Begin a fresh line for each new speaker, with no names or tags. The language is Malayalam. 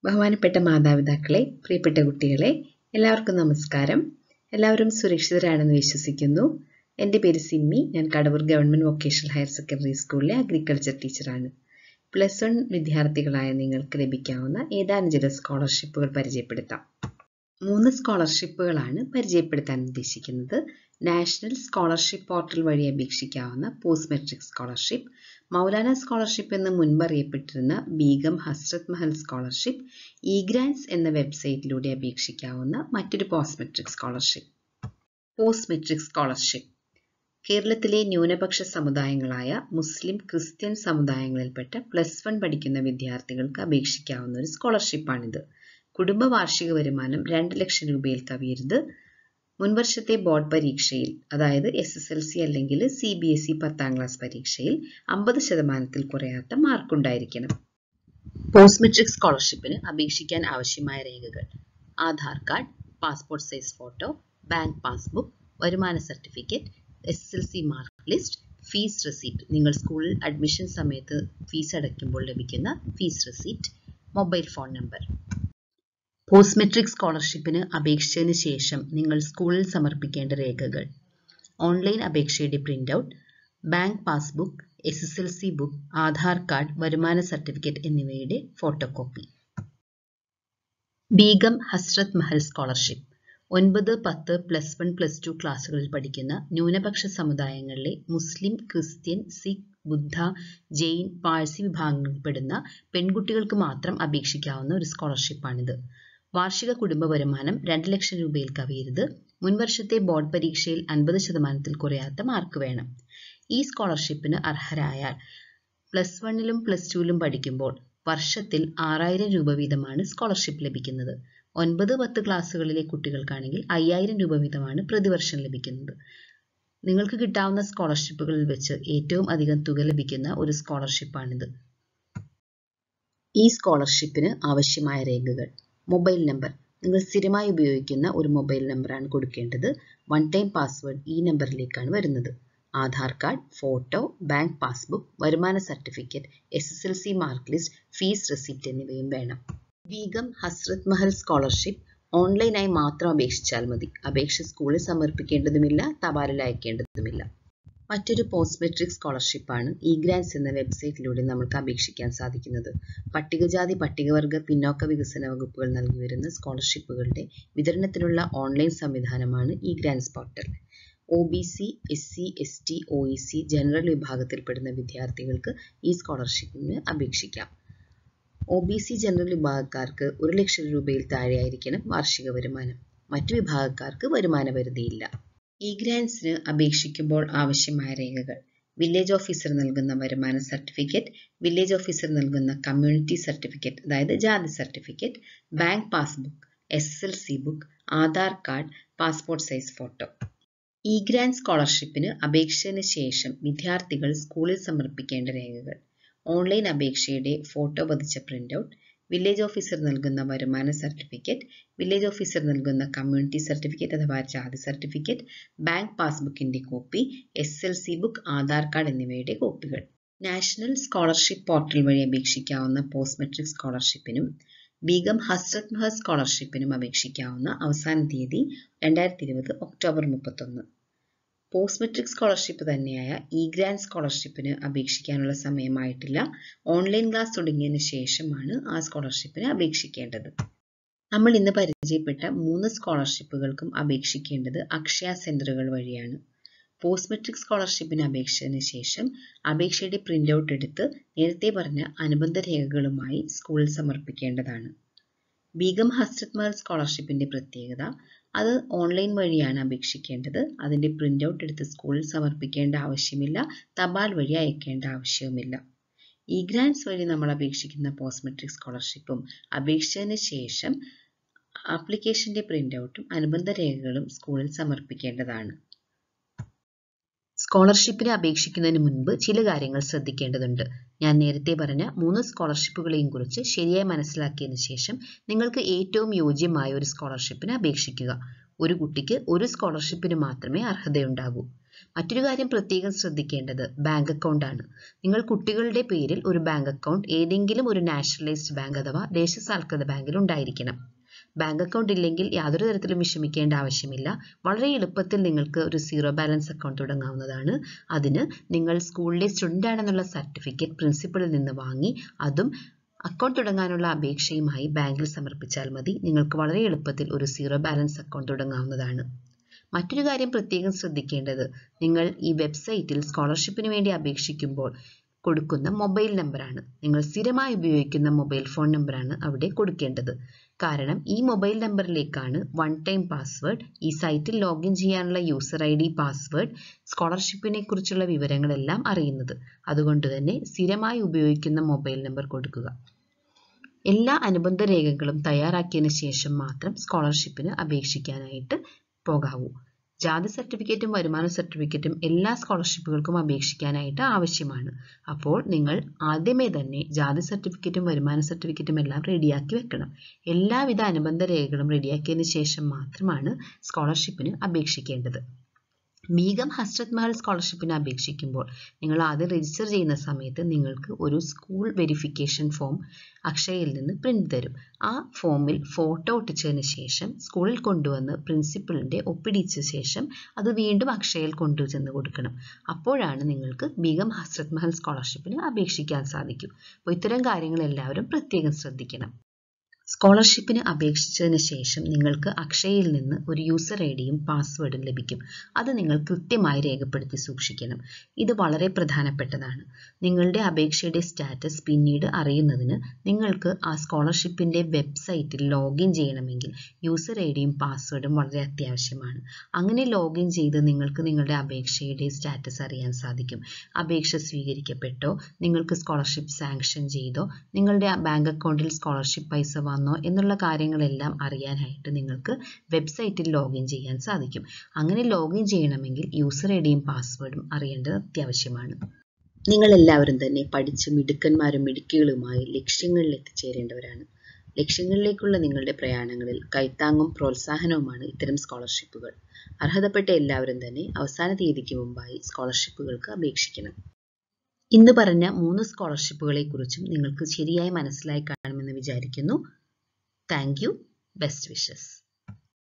ബഹുമാനപ്പെട്ട മാതാപിതാക്കളെ പ്രിയപ്പെട്ട കുട്ടികളെ എല്ലാവർക്കും നമസ്കാരം എല്ലാവരും സുരക്ഷിതരാണെന്ന് വിശ്വസിക്കുന്നു എൻ്റെ പേര് സിമ്മി ഞാൻ Kadavoor government vocational higher secondary സ്കൂളിലെ അഗ്രികൾച്ചർ ടീച്ചറാണ് പ്ലസ് വൺ വിദ്യാർത്ഥികളായ നിങ്ങൾക്ക് ലഭിക്കാവുന്ന ഏതാനും ചില സ്കോളർഷിപ്പുകൾ പരിചയപ്പെടുത്താം മൂന്ന് സ്കോളർഷിപ്പുകളാണ് പരിചയപ്പെടുത്താൻ ഉദ്ദേശിക്കുന്നത് നാഷണൽ സ്കോളർഷിപ്പ് പോർട്ടൽ വഴി അപേക്ഷിക്കാവുന്ന post matric scholarship Maulana scholarship എന്ന് മുൻപ് അറിയപ്പെട്ടിരുന്ന Begum Hazrat Mahal scholarship e grants എന്ന വെബ്സൈറ്റിലൂടെ അപേക്ഷിക്കാവുന്ന മറ്റൊരു post matric scholarship post matric scholarship കേരളത്തിലെ ന്യൂനപക്ഷ സമുദായങ്ങളായ മുസ്ലിം ക്രിസ്ത്യൻ സമുദായങ്ങളിൽപ്പെട്ട പ്ലസ് വൺ പഠിക്കുന്ന വിദ്യാർത്ഥികൾക്ക് അപേക്ഷിക്കാവുന്ന ഒരു സ്കോളർഷിപ്പാണിത് കുടുംബ വാർഷിക വരുമാനം രണ്ട് ലക്ഷം രൂപയിൽ കവിയരുത് മുൻവർഷത്തെ ബോർഡ് പരീക്ഷയിൽ അതായത് എസ് എസ് എൽ സി അല്ലെങ്കിൽ സി ബി എസ് ഇ പത്താം ക്ലാസ് പരീക്ഷയിൽ അമ്പത് ശതമാനത്തിൽ കുറയാത്ത മാർക്കുണ്ടായിരിക്കണം പോസ്റ്റ് മെട്രിക് സ്കോളർഷിപ്പിന് അപേക്ഷിക്കാൻ ആവശ്യമായ രേഖകൾ Aadhaar card passport size photo bank passbook വരുമാന certificate S S L C mark list fees receipt നിങ്ങൾ സ്കൂളിൽ അഡ്മിഷൻ സമയത്ത് ഫീസ് അടയ്ക്കുമ്പോൾ ലഭിക്കുന്ന fees receipt mobile phone number post matric സ്കോളർഷിപ്പിന് അപേക്ഷിച്ചതിന് ശേഷം നിങ്ങൾ സ്കൂളിൽ സമർപ്പിക്കേണ്ട രേഖകൾ ഓൺലൈൻ അപേക്ഷയുടെ print out bank passbook S S L C book Aadhaar card വരുമാന സർട്ടിഫിക്കറ്റ് എന്നിവയുടെ photo copy Begum Hazrat Mahal scholarship ഒൻപത് പത്ത് പ്ലസ് വൺ പ്ലസ് ടു ക്ലാസ്സുകളിൽ പഠിക്കുന്ന ന്യൂനപക്ഷ സമുദായങ്ങളിലെ മുസ്ലിം ക്രിസ്ത്യൻ സിഖ് ബുദ്ധ ജെയിൻ പാഴ്സി വിഭാഗങ്ങളിൽപ്പെടുന്ന പെൺകുട്ടികൾക്ക് മാത്രം അപേക്ഷിക്കാവുന്ന ഒരു സ്കോളർഷിപ്പാണിത് വാർഷിക കുടുംബ വരുമാനം രണ്ട് ലക്ഷം രൂപയിൽ കവിയരുത് മുൻവർഷത്തെ ബോർഡ് പരീക്ഷയിൽ അൻപത് ശതമാനത്തിൽ കുറയാത്ത മാർക്ക് വേണം ഈ സ്കോളർഷിപ്പിന് അർഹരായാൽ പ്ലസ് വണ്ണിലും പ്ലസ് ടുവിലും പഠിക്കുമ്പോൾ വർഷത്തിൽ ആറായിരം രൂപ വീതമാണ് സ്കോളർഷിപ്പ് ലഭിക്കുന്നത് ഒൻപത് പത്ത് ക്ലാസ്സുകളിലെ കുട്ടികൾക്കാണെങ്കിൽ അയ്യായിരം രൂപ വീതമാണ് പ്രതിവർഷം ലഭിക്കുന്നത് നിങ്ങൾക്ക് കിട്ടാവുന്ന സ്കോളർഷിപ്പുകളിൽ വെച്ച് ഏറ്റവും അധികം തുക ലഭിക്കുന്ന ഒരു സ്കോളർഷിപ്പാണിത് ഈ സ്കോളർഷിപ്പിന് ആവശ്യമായ രേഖകൾ മൊബൈൽ നമ്പർ നിങ്ങൾ സ്ഥിരമായി ഉപയോഗിക്കുന്ന ഒരു മൊബൈൽ നമ്പറാണ് കൊടുക്കേണ്ടത് വൺ ടൈം പാസ്വേഡ് ഈ നമ്പറിലേക്കാണ് വരുന്നത് Aadhaar card photo bank passbook വരുമാന certificate S S L C mark list fees receipt എന്നിവയും വേണം ബീഗം ഹസ്രത് മഹൽ സ്കോളർഷിപ്പ് ഓൺലൈനായി മാത്രം അപേക്ഷിച്ചാൽ മതി അപേക്ഷ സ്കൂളിൽ സമർപ്പിക്കേണ്ടതുമില്ല തപാലിൽ അയക്കേണ്ടതുമില്ല മറ്റൊരു പോസ്റ്റ് മെട്രിക് സ്കോളർഷിപ്പാണ് ഇ ഗ്രാൻസ് എന്ന വെബ്സൈറ്റിലൂടെ നമുക്ക് അപേക്ഷിക്കാൻ സാധിക്കുന്നത് പട്ടികജാതി പട്ടികവർഗ പിന്നോക്ക വികസന വകുപ്പുകൾ നൽകി വരുന്ന സ്കോളർഷിപ്പുകളുടെ വിതരണത്തിനുള്ള ഓൺലൈൻ സംവിധാനമാണ് e grants portal O B C S C S T O E C general വിഭാഗത്തിൽപ്പെടുന്ന വിദ്യാർത്ഥികൾക്ക് ഈ സ്കോളർഷിപ്പിന് അപേക്ഷിക്കാം ഒ ബി സി ജനറൽ വിഭാഗക്കാർക്ക് ഒരു ലക്ഷം രൂപയിൽ താഴെയായിരിക്കണം വാർഷിക വരുമാനം മറ്റു വിഭാഗക്കാർക്ക് വരുമാന പരിധിയില്ല ഇ ഗ്രാൻസിന് അപേക്ഷിക്കുമ്പോൾ ആവശ്യമായ രേഖകൾ വില്ലേജ് ഓഫീസർ നൽകുന്ന വരുമാന സർട്ടിഫിക്കറ്റ് വില്ലേജ് ഓഫീസർ നൽകുന്ന കമ്മ്യൂണിറ്റി സർട്ടിഫിക്കറ്റ് അതായത് ജാതി certificate bank passbook S L C book Aadhaar card passport size photo e grant സ്കോളർഷിപ്പിന് അപേക്ഷന് ശേഷം വിദ്യാർത്ഥികൾ സ്കൂളിൽ സമർപ്പിക്കേണ്ട രേഖകൾ ഓൺലൈൻ അപേക്ഷയുടെ ഫോട്ടോ പതിച്ച പ്രിന്റ് ഔട്ട് വില്ലേജ് ഓഫീസർ നൽകുന്ന വരുമാന സർട്ടിഫിക്കറ്റ് വില്ലേജ് ഓഫീസർ നൽകുന്ന കമ്മ്യൂണിറ്റി സർട്ടിഫിക്കറ്റ് അഥവാ ജാതി സർട്ടിഫിക്കറ്റ് ബാങ്ക് പാസ്ബുക്കിന്റെ copy S L C book Aadhaar card എന്നിവയുടെ കോപ്പികൾ നാഷണൽ സ്കോളർഷിപ്പ് പോർട്ടൽ വഴി അപേക്ഷിക്കാവുന്ന പോസ്റ്റ് മെട്രിക് സ്കോളർഷിപ്പിനും ബീഗം ഹസ്രത് മഹൽ സ്കോളർഷിപ്പിനും അപേക്ഷിക്കാവുന്ന അവസാന തീയതി രണ്ടായിരത്തി ഇരുപത് ഒക്ടോബർ മുപ്പത്തൊന്ന് പോസ്റ്റ് മെട്രിക് സ്കോളർഷിപ്പ് തന്നെയായ ഇ ഗ്രാൻഡ് സ്കോളർഷിപ്പിന് അപേക്ഷിക്കാനുള്ള സമയമായിട്ടില്ല ഓൺലൈൻ ക്ലാസ് തുടങ്ങിയതിന് ശേഷമാണ് ആ സ്കോളർഷിപ്പിന് അപേക്ഷിക്കേണ്ടത് നമ്മൾ ഇന്ന് പരിചയപ്പെട്ട മൂന്ന് സ്കോളർഷിപ്പുകൾക്കും അപേക്ഷിക്കേണ്ടത് അക്ഷയ സെന്ററുകൾ വഴിയാണ് പോസ്റ്റ് മെട്രിക് സ്കോളർഷിപ്പിന് അപേക്ഷിച്ചതിന് ശേഷം അപേക്ഷയുടെ പ്രിന്റ് ഔട്ട് എടുത്ത് നേരത്തെ പറഞ്ഞ അനുബന്ധ രേഖകളുമായി സ്കൂളിൽ സമർപ്പിക്കേണ്ടതാണ് ബീഗം ഹസ്രത് മഹൽ സ്കോളർഷിപ്പിന്റെ പ്രത്യേകത അത് ഓൺലൈൻ വഴിയാണ് അപേക്ഷിക്കേണ്ടത് അതിന്റെ പ്രിന്റ് ഔട്ട് എടുത്ത് സ്കൂളിൽ സമർപ്പിക്കേണ്ട ആവശ്യമില്ല തപാൽ വഴി അയക്കേണ്ട ആവശ്യവുമില്ല ഇ ഗ്രാൻസ് വഴി നമ്മൾ അപേക്ഷിക്കുന്ന പോസ്റ്റ് മെട്രിക് സ്കോളർഷിപ്പും അപേക്ഷിച്ചതിന് ശേഷം ആപ്ലിക്കേഷന്റെ പ്രിന്റ് ഔട്ടും അനുബന്ധ രേഖകളും സ്കൂളിൽ സമർപ്പിക്കേണ്ടതാണ് സ്കോളർഷിപ്പിന് അപേക്ഷിക്കുന്നതിന് മുൻപ് ചില കാര്യങ്ങൾ ശ്രദ്ധിക്കേണ്ടതുണ്ട് ഞാൻ നേരത്തെ പറഞ്ഞ മൂന്ന് സ്കോളർഷിപ്പുകളെയും കുറിച്ച് ശരിയായി മനസ്സിലാക്കിയതിനു ശേഷം നിങ്ങൾക്ക് ഏറ്റവും യോജ്യമായ ഒരു സ്കോളർഷിപ്പിന് അപേക്ഷിക്കുക ഒരു കുട്ടിക്ക് ഒരു സ്കോളർഷിപ്പിന് മാത്രമേ അർഹതയുണ്ടാകൂ മറ്റൊരു കാര്യം പ്രത്യേകം ശ്രദ്ധിക്കേണ്ടത് ബാങ്ക് അക്കൗണ്ട് ആണ് നിങ്ങൾ കുട്ടികളുടെ പേരിൽ ഒരു ബാങ്ക് അക്കൗണ്ട് ഏതെങ്കിലും ഒരു നാഷണലൈസ്ഡ് ബാങ്ക് അഥവാ ദേശസാൽകൃത ബാങ്കിൽ ഉണ്ടായിരിക്കണം ബാങ്ക് അക്കൗണ്ട് ഇല്ലെങ്കിൽ യാതൊരു തരത്തിലും വിഷമിക്കേണ്ട ആവശ്യമില്ല വളരെ എളുപ്പത്തിൽ നിങ്ങൾക്ക് ഒരു സീറോ ബാലൻസ് അക്കൗണ്ട് തുടങ്ങാവുന്നതാണ് അതിന് നിങ്ങൾ സ്കൂളിലെ സ്റ്റുഡൻ്റ് ആണെന്നുള്ള സർട്ടിഫിക്കറ്റ് പ്രിൻസിപ്പളിൽ നിന്ന് വാങ്ങി അതും അക്കൗണ്ട് തുടങ്ങാനുള്ള അപേക്ഷയുമായി ബാങ്കിൽ സമർപ്പിച്ചാൽ മതി നിങ്ങൾക്ക് വളരെ എളുപ്പത്തിൽ ഒരു സീറോ ബാലൻസ് അക്കൗണ്ട് തുടങ്ങാവുന്നതാണ് മറ്റൊരു കാര്യം പ്രത്യേകം ശ്രദ്ധിക്കേണ്ടത് നിങ്ങൾ ഈ വെബ്സൈറ്റിൽ സ്കോളർഷിപ്പിന് വേണ്ടി അപേക്ഷിക്കുമ്പോൾ കൊടുക്കുന്ന മൊബൈൽ നമ്പറാണ് നിങ്ങൾ സ്ഥിരമായി ഉപയോഗിക്കുന്ന മൊബൈൽ ഫോൺ നമ്പറാണ് അവിടെ കൊടുക്കേണ്ടത് കാരണം ഈ മൊബൈൽ നമ്പറിലേക്കാണ് വൺ ടൈം പാസ്വേഡ് ഈ സൈറ്റിൽ ലോഗിൻ ചെയ്യാനുള്ള യൂസർ ഐ ഡി പാസ്വേഡ് സ്കോളർഷിപ്പിനെ കുറിച്ചുള്ള വിവരങ്ങളെല്ലാം അറിയുന്നത് അതുകൊണ്ട് തന്നെ സ്ഥിരമായി ഉപയോഗിക്കുന്ന മൊബൈൽ നമ്പർ കൊടുക്കുക എല്ലാ അനുബന്ധ രേഖകളും തയ്യാറാക്കിയതിനു ശേഷം മാത്രം സ്കോളർഷിപ്പിന് അപേക്ഷിക്കാനായിട്ട് പോകാവൂ ജാതി സർട്ടിഫിക്കറ്റും വരുമാന സർട്ടിഫിക്കറ്റും എല്ലാ സ്കോളർഷിപ്പുകൾക്കും അപേക്ഷിക്കാനായിട്ട് ആവശ്യമാണ് അപ്പോൾ നിങ്ങൾ ആദ്യമേ തന്നെ ജാതി സർട്ടിഫിക്കറ്റും വരുമാന സർട്ടിഫിക്കറ്റും എല്ലാം റെഡിയാക്കി വെക്കണം എല്ലാവിധ അനുബന്ധ രേഖകളും റെഡിയാക്കിയതിനു ശേഷം മാത്രമാണ് സ്കോളർഷിപ്പിന് അപേക്ഷിക്കേണ്ടത് ബീഗം ഹസ്രത് മഹൽ സ്കോളർഷിപ്പിന് അപേക്ഷിക്കുമ്പോൾ നിങ്ങൾ ആദ്യം രജിസ്റ്റർ ചെയ്യുന്ന സമയത്ത് നിങ്ങൾക്ക് ഒരു സ്കൂൾ വെരിഫിക്കേഷൻ ഫോം അക്ഷയയിൽ നിന്ന് പ്രിന്റ് തരും ആ ഫോമിൽ ഫോട്ടോ ഒട്ടിച്ചതിന് ശേഷം സ്കൂളിൽ കൊണ്ടുവന്ന് പ്രിൻസിപ്പളിൻ്റെ ഒപ്പിടിച്ച ശേഷം അത് വീണ്ടും അക്ഷയയിൽ കൊണ്ടുചെന്ന് കൊടുക്കണം അപ്പോഴാണ് നിങ്ങൾക്ക് ബീഗം ഹസ്രത് മഹൽ സ്കോളർഷിപ്പിന് അപേക്ഷിക്കാൻ സാധിക്കും അപ്പോൾ ഇത്തരം കാര്യങ്ങൾ എല്ലാവരും പ്രത്യേകം ശ്രദ്ധിക്കണം സ്കോളർഷിപ്പിന് അപേക്ഷിച്ചതിന് ശേഷം നിങ്ങൾക്ക് അക്ഷയയിൽ നിന്ന് ഒരു യൂസർ ഐ ഡിയും പാസ്വേഡും ലഭിക്കും അത് നിങ്ങൾ കൃത്യമായി രേഖപ്പെടുത്തി സൂക്ഷിക്കണം ഇത് വളരെ പ്രധാനപ്പെട്ടതാണ് നിങ്ങളുടെ അപേക്ഷയുടെ സ്റ്റാറ്റസ് പിന്നീട് അറിയുന്നതിന് നിങ്ങൾക്ക് ആ സ്കോളർഷിപ്പിൻ്റെ വെബ്സൈറ്റിൽ ലോഗിൻ ചെയ്യണമെങ്കിൽ യൂസർ ഐ ഡിയും പാസ്വേഡും വളരെ അത്യാവശ്യമാണ് അങ്ങനെ ലോഗിൻ ചെയ്ത് നിങ്ങൾക്ക് നിങ്ങളുടെ അപേക്ഷയുടെ സ്റ്റാറ്റസ് അറിയാൻ സാധിക്കും അപേക്ഷ സ്വീകരിക്കപ്പെട്ടോ നിങ്ങൾക്ക് സ്കോളർഷിപ്പ് സാങ്ഷൻ ചെയ്തോ നിങ്ങളുടെ ബാങ്ക് അക്കൗണ്ടിൽ സ്കോളർഷിപ്പ് പൈസ വന്നോ എന്നുള്ള കാര്യങ്ങളെല്ലാം അറിയാനായിട്ട് നിങ്ങൾക്ക് വെബ്സൈറ്റിൽ ലോഗിൻ ചെയ്യാൻ സാധിക്കും അങ്ങനെ ലോഗിൻ ചെയ്യണമെങ്കിൽ യൂസർ ഐ ഡിയും പാസ്വേഡും അറിയേണ്ടത് അത്യാവശ്യമാണ് നിങ്ങൾ എല്ലാവരും തന്നെ പഠിച്ച് മിടുക്കന്മാരും മിടുക്കികളുമായി ലക്ഷ്യങ്ങളിൽ എത്തിച്ചേരേണ്ടവരാണ് ലക്ഷ്യങ്ങളിലേക്കുള്ള നിങ്ങളുടെ പ്രയാണങ്ങളിൽ കൈത്താങ്ങും പ്രോത്സാഹനവുമാണ് ഇത്തരം സ്കോളർഷിപ്പുകൾ അർഹതപ്പെട്ട എല്ലാവരും തന്നെ അവസാന തീയതിക്ക് മുമ്പായി സ്കോളർഷിപ്പുകൾക്ക് അപേക്ഷിക്കണം ഇന്ന് പറഞ്ഞ മൂന്ന് സ്കോളർഷിപ്പുകളെ കുറിച്ചും നിങ്ങൾക്ക് ശരിയായി മനസ്സിലായി കാണുമെന്ന് വിചാരിക്കുന്നു താങ്ക് യു ബെസ്റ്റ് വിഷസ്